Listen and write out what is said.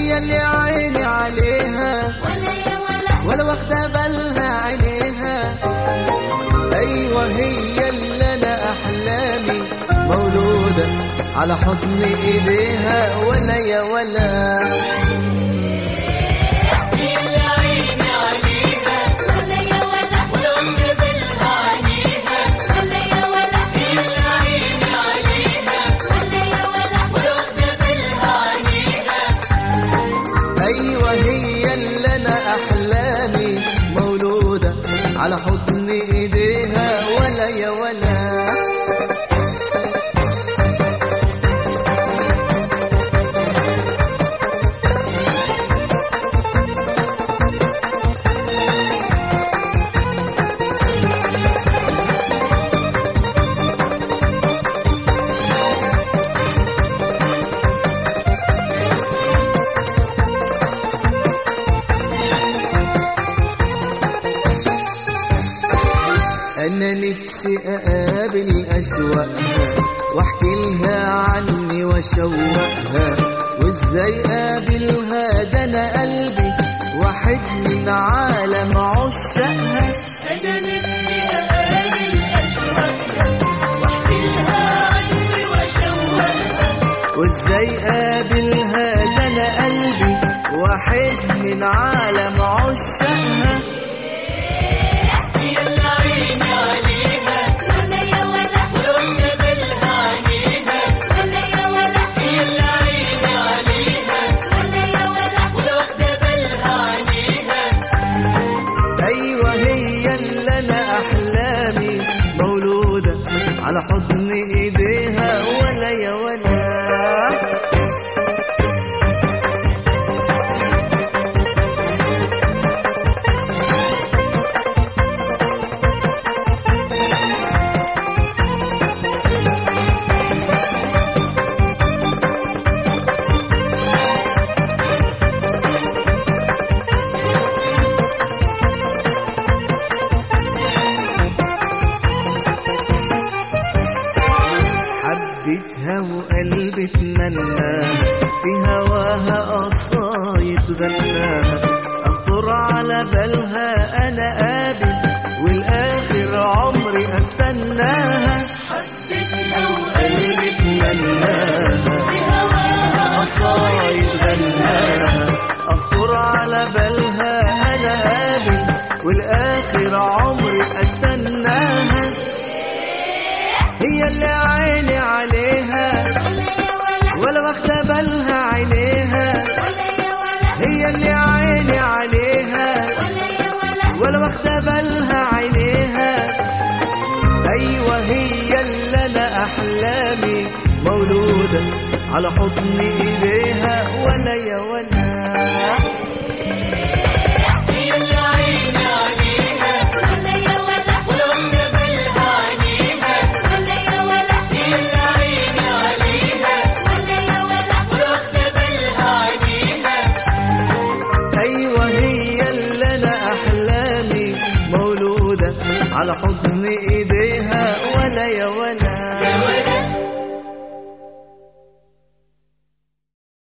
هي اللي عيني عليها ولا يا ولا ولا واخدة بالها عينيها أيوة هي اللي أنا أحلامي مولودة على حضن إيديها ولا يا ولا ولا يا ولا ولا يا ولا ولا يا ولا أيوة هي اللي أنا أحلامي مولودة على حضن إيديها ولا يا ولا أنا نفسي أقابل أشواقها وأحكي لها عني وأشوقها وإزاي أقابلها ده أنا قلبي واحد من عالم عشاقها أنا نفسي أقابل أشواقها وأحكي لها عني وأشوقها وإزاي أقابلها ده أنا قلبي واحد من عالم عشاقها هي اللي عيني عليها ولا يا ولا ولو اقتبلها عينيها ولا يا ولا هي اللي عيني عليها ولا يا ولا ولو اقتبلها عينيها أيوة هي اللي أنا أحلامي مولودة على حضن إيديها ولا يا ولا حبيتها وقلبي اتمنى في هواها قصايد غناها اخطر على بالها انا قابل والاخر عمري استناها حبيتها قلبي اتمناها وهواها قصايد غناها اخطر على بالها انا قابل والاخر عمري استناها هي اللي عيني عليها ولا يا ولا ولا واخدة بالها عينيها ولا يا ولا هي اللي عيني عليها ولا يا ولا ولا واخدة بالها عينيها أيوة هي اللي أنا أحلامي مولودة على حضن إيديها ولا يا ولا هي اللي عيني عليها ولا يا ولا ولو اقتبلها عينيها ولا يا ولا هي اللي عيني عليها ولا يا ولا ولو اقتبلها عينيها أيوة هي اللي أنا أحلامي مولودة على حضن إيديها